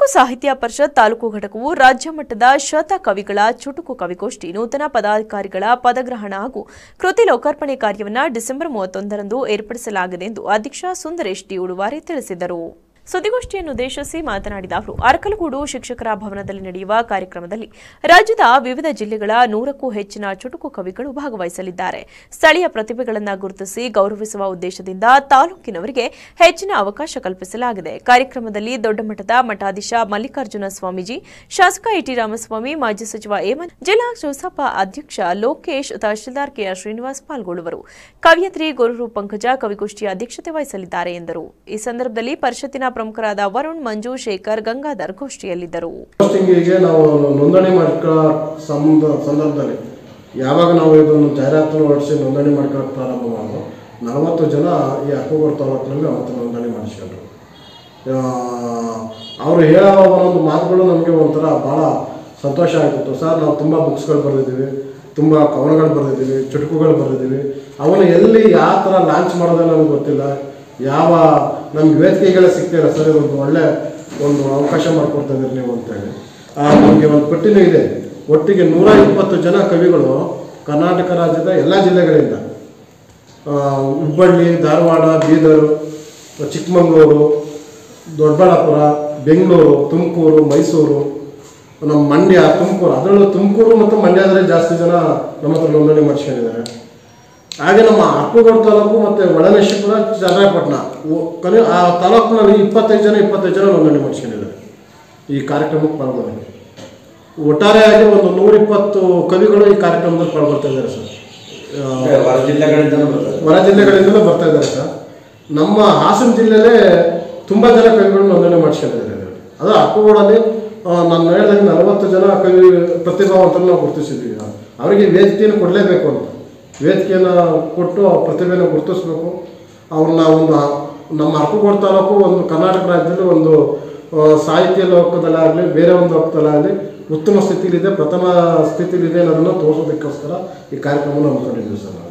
ಸಾಹಿತ್ಯ ಪರಿಷತ್ ತಾಲೂಕು ಘಟಕವು ರಾಜ್ಯ ಮಟ್ಟದ ಶತ ಕವಿಗಳ ಚುಟುಕು ಕವಿಗೋಷ್ಠಿ ನೂತನ ಪದಾಧಿಕಾರಿಗಳ ಪದಗ್ರಹಣ ಹಾಗೂ ಕೃತಿ ಲೋಕಾರ್ಪಣೆ ಕಾರ್ಯವನ್ನು ಡಿಸೆಂಬರ್ ಮೂವತ್ತೊಂದರಂದು ಏರ್ಪಡಿಸಲಾಗಿದೆ ಎಂದು ಅಧ್ಯಕ್ಷ ಸುಂದರೇಶ್ ಡಿ ಉಡುವಾರೆ ತಿಳಿಸಿದರು ಸುದ್ದಿಗೋಷ್ಠಿಯನ್ನು ಉದ್ದೇಶಿಸಿ ಮಾತನಾಡಿದ ಅವರು ಅರಕಲಗೂಡು ಶಿಕ್ಷಕರ ಭವನದಲ್ಲಿ ನಡೆಯುವ ಕಾರ್ಯಕ್ರಮದಲ್ಲಿ ರಾಜ್ಯದ ವಿವಿಧ ಜಿಲ್ಲೆಗಳ ನೂರಕ್ಕೂ ಹೆಚ್ಚಿನ ಚುಟುಕು ಕವಿಗಳು ಭಾಗವಹಿಸಲಿದ್ದಾರೆ ಸ್ಥಳೀಯ ಪ್ರತಿಭೆಗಳನ್ನು ಗುರುತಿಸಿ ಗೌರವಿಸುವ ಉದ್ದೇಶದಿಂದ ತಾಲೂಕಿನವರಿಗೆ ಹೆಚ್ಚಿನ ಅವಕಾಶ ಕಲ್ಪಿಸಲಾಗಿದೆ ಕಾರ್ಯಕ್ರಮದಲ್ಲಿ ದೊಡ್ಡ ಮಟ್ಟದ ಮಠಾಧೀಶ ಮಲ್ಲಿಕಾರ್ಜುನ ಸ್ವಾಮೀಜಿ ಶಾಸಕ ಇಟಿ ರಾಮಸ್ವಾಮಿ ಮಾಜಿ ಸಚಿವ ಹೇಮಂತ್ ಜಿಲ್ಲಾ ಜೋಸಪ ಅಧ್ಯಕ್ಷ ಲೋಕೇಶ್ ತಹಶೀಲ್ದಾರ್ ಕೆಆರ್ ಶ್ರೀನಿವಾಸ್ ಪಾಲ್ಗೊಳ್ಳುವರು ಕವಿಯತ್ರಿ ಗುರು ಪಂಕಜ ಕವಿಗೋಷ್ಠಿಯ ಅಧ್ಯಕ್ಷತೆ ವಹಿಸಲಿದ್ದಾರೆ ಎಂದರು ಈ ಸಂದರ್ಭದಲ್ಲಿ ಪರಿಷತ್ತಿನ ಪ್ರಮುಖರಾದ ವರುಣ್ ಮಂಜು ಶೇಖರ್ ಗಂಗಾಧರ್ ಗೋಷ್ಠಿಯಲ್ಲಿದ್ದರು ಪೋಸ್ಟಿಂಗಿಗೆ ನಾವು ನೋಂದಣಿ ಮಾಡ್ಕೊಳ್ಳೋ ಸಂದ ಸಂದರ್ಭದಲ್ಲಿ ಯಾವಾಗ ನಾವು ಇದನ್ನು ಜಾಹೀರಾತನ್ನು ಹೊರಡಿಸಿ ನೋಂದಣಿ ಮಾಡ್ಕೊಳ್ಳೋಕೆ ಪ್ರಾರಂಭ ಮಾಡಿದ್ರು ನಲವತ್ತು ಜನ ಈ ಅಕ್ಕೂಗೂರು ತಾಲೂಕಿನಲ್ಲಿ ಅವತ್ತು ನೋಂದಣಿ ಮಾಡಿಸ್ಕೊಂಡ್ರು ಅವರು ಹೇಳೋ ಒಂದೊಂದು ಮಾತುಗಳು ನಮಗೆ ಒಂಥರ ಭಾಳ ಸಂತೋಷ ಆಗ್ತಿತ್ತು ಸರ್ ನಾವು ತುಂಬ ಬುಕ್ಸ್ಗಳು ಬರೆದಿದ್ದೀವಿ ತುಂಬ ಕವನಗಳು ಬರೆದಿದ್ದೀವಿ ಚುಟುಕುಗಳು ಬರೆದಿದ್ದೀವಿ ಅವನು ಎಲ್ಲಿ ಯಾವ ಥರ ಲಾಂಚ್ ಮಾಡೋದೇ ನಮ್ಗೆ ಗೊತ್ತಿಲ್ಲ ಯಾವ ನಮ್ಗೆ ವೇದಿಕೆಗಳೇ ಸಿಗ್ತಿಲ್ಲ ಸರ್ ಇದೊಂದು ಒಳ್ಳೆ ಒಂದು ಅವಕಾಶ ಮಾಡಿಕೊಡ್ತಾ ಇದ್ದೀರಿ ನೀವು ಅಂತೇಳಿ ಆ, ನಮಗೆ ಒಂದು ಪಟ್ಟಿನೂ ಇದೆ ಒಟ್ಟಿಗೆ ನೂರ ಇಪ್ಪತ್ತು ಜನ ಕವಿಗಳು ಕರ್ನಾಟಕ ರಾಜ್ಯದ ಎಲ್ಲ ಜಿಲ್ಲೆಗಳಿಂದ ಆ, ಹುಬ್ಬಳ್ಳಿ ಧಾರವಾಡ ಬೀದರ್ ಚಿಕ್ಕಮಗಳೂರು ದೊಡ್ಡಬಳ್ಳಾಪುರ ಬೆಂಗಳೂರು ತುಮಕೂರು ಮೈಸೂರು ನಮ್ಮ ಮಂಡ್ಯ ತುಮಕೂರು ಅದರಲ್ಲೂ ತುಮಕೂರು ಮತ್ತು ಮಂಡ್ಯದಲ್ಲಿ ಜಾಸ್ತಿ ಜನ ನಮ್ಮ ಹತ್ರ ನೋಂದಣಿ ಮಾಡಿಸ್ಕೊಂಡಿದ್ದಾರೆ ಹಾಗೆ ನಮ್ಮ ಅಕ್ಕುಗೌಡ ತಾಲೂಕು ಮತ್ತು ಒಳನೇಶಿಪುರ ಚನ್ನರಾಯಪಟ್ಟಣ ಕನಿ ಆ ತಾಲೂಕಿನಲ್ಲಿ ಇಪ್ಪತ್ತೈದು ಜನ ಇಪ್ಪತ್ತೈದು ಜನ ನೋಂದಣಿ ಮಾಡಿಸ್ಕೊಂಡಿದ್ದಾರೆ ಈ ಕಾರ್ಯಕ್ರಮಕ್ಕೆ ಪಾಲ್ಗೊಂಡಿದ್ದಾರೆ ಒಟ್ಟಾರೆಯಾಗಿ ಒಂದು ನೂರಿಪ್ಪತ್ತು ಕವಿಗಳು ಈ ಕಾರ್ಯಕ್ರಮದಲ್ಲಿ ಪಾಲ್ಗೊಳ್ತಾ ಇದ್ದಾರೆ ಸರ್ ಆ, ಹೊರ ಜಿಲ್ಲೆಗಳಿಂದಲೂ ಬರ್ತದೆ ಹೊರ ಜಿಲ್ಲೆಗಳಿಂದಲೂ ಬರ್ತಾ ಇದ್ದಾರೆ ಸರ್ ನಮ್ಮ ಹಾಸನ ಜಿಲ್ಲೆಯಲ್ಲೇ ತುಂಬ ಜನ ಕವಿಗಳು ನೋಂದಣಿ ಮಾಡಿಸ್ಕೊಂಡಿದ್ದಾರೆ ಇದರಲ್ಲಿ. ಅದು ಅಕ್ಕುಗೂಡಲ್ಲಿ ಆ, ನಾನು ಹೇಳಿದಾಗ ನಲವತ್ತು ಜನ ಕವಿ ಪ್ರತಿಭಾವಂತರನ್ನ ನಾವು ಗುರುತಿಸಿದ್ದೀವಿ ನಾವು. ಅವರಿಗೆ ವೇದಿಕೆಯನ್ನು ಕೊಡಲೇಬೇಕು ಅಂತ ವೇದಿಕೆಯನ್ನು ಕೊಟ್ಟು ಆ ಪ್ರತಿಭೆಯನ್ನು ಗುರುತಿಸ್ಬೇಕು ಅವ್ರನ್ನ ಒಂದು ಆ- ನಮ್ಮ ಅಕ್ಕುಗೋಡು ತಾಲೂಕು ಒಂದು ಕರ್ನಾಟಕ ರಾಜ್ಯದಲ್ಲಿ ಒಂದು ಆ, ಸಾಹಿತ್ಯ ಲೋಕದಲ್ಲಾಗಲಿ ಬೇರೆ ಒಂದು ಲೋಕದಲ್ಲಾಗಲಿ ಉತ್ತಮ ಸ್ಥಿತಿಲಿದೆ ಪ್ರಥಮ ಸ್ಥಿತಿಲಿದೆ ಅನ್ನೋದನ್ನು ತೋರಿಸೋದಕ್ಕೋಸ್ಕರ ಈ ಕಾರ್ಯಕ್ರಮವನ್ನು ಹಮ್ಮಿಕೊಂಡಿದ್ದೀವಿ ಸರ್ ನಾವು